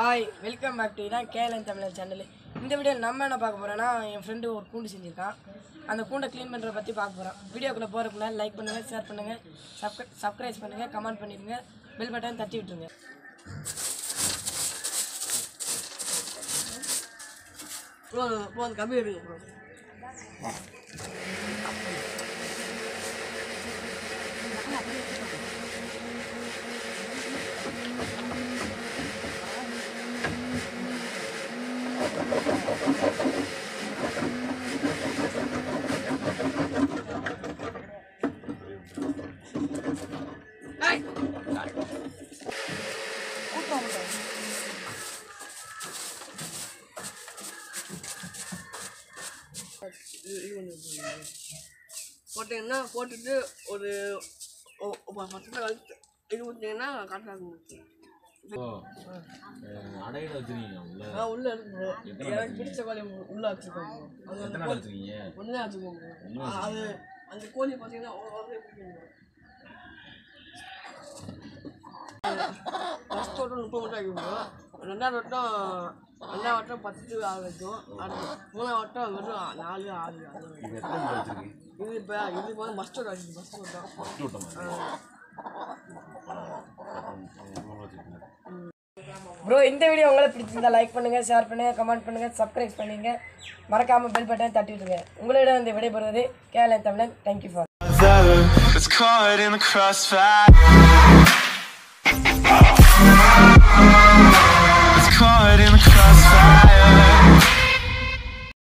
Hi welcome back to இதான் KLN Tamizhan channel இந்த வீடியோவில் நம்ம என்ன பார்க்க போகிறோன்னா என் ஃப்ரெண்டு ஒரு கூண்டு செஞ்சுருக்கான் அந்த கூண்டை க்ளீன் பண்ணுறத பற்றி பார்க்க போகிறோம் வீடியோக்குள்ளே போகிறதுக்கு முன்னாடி லைக் பண்ணுங்கள் ஷேர் பண்ணுங்கள் சப்ஸ்கிரை சப்ஸ்கிரைப் பண்ணுங்கள் கமெண்ட் பண்ணிடுங்க பெல் பட்டன் தட்டி விட்டுருங்க ப்ரோ ப்ரோ அந்த கம்மி எடுங்க ப்ரோ போட்டீங்கன்னா போட்டுட்டு ஒரு ஒ- ஒரு பத்து நிமிஷம் கழிச்சு இது ஊற்றிங்கன்னா கரெக்டாக இருக்கும் ஓ அஹ், அடையில வச்சிருக்கீங்க உள்ள ஆ உள்ள இருக்கு bro. எனக்கு பிடிச்ச கோழி உள்ள- உள்ள வச்சிருக்கோம் bro. அது எத்தனை நாள் வச்சிருக்கீங்க ஒன்று தான் வச்சுக்கோங்க bro. ஆ, அது அந்த கோழி பார்த்தீங்கன்னா ஒரு வாரத்துக்கு பிடிக்கும் bro. ஃபர்ஸ்ட் வட்டம் முப்பது மட்டும் வைக்கும் bro. ரெண்டாவது வட்டம் ரெண்டாவது வட்டம் பத்து ஆறு வைக்கும் அடுத்து மூணாவது வட்டம் வெறும் நாலு ஆறு அது வைக்கும். இது எத்தனை நாள் வச்சிருக்கீங்க இது இப்போ இது இப்போ வந்து மஸ்டர்ட் ஆகிடுச்சு பஸ் வட்டம் ஃபஸ்ட் விட்டோமா எவ்வளோ வச்சிருக்கீங்க ப்ரோ இந்த வீடியோ உங்களுக்கு பிடிச்சிருந்தா லைக் பண்ணுங்க ஷேர் பண்ணுங்க கமெண்ட் பண்ணுங்க சப்ஸ்கிரைப் பண்ணுங்க மறக்காம பெல் பட்டன் தட்டி விட்டுருங்க உங்களிடம் இந்த விடைபெறுவது Kerala Tamizhan thank you for That's caught in the crossfire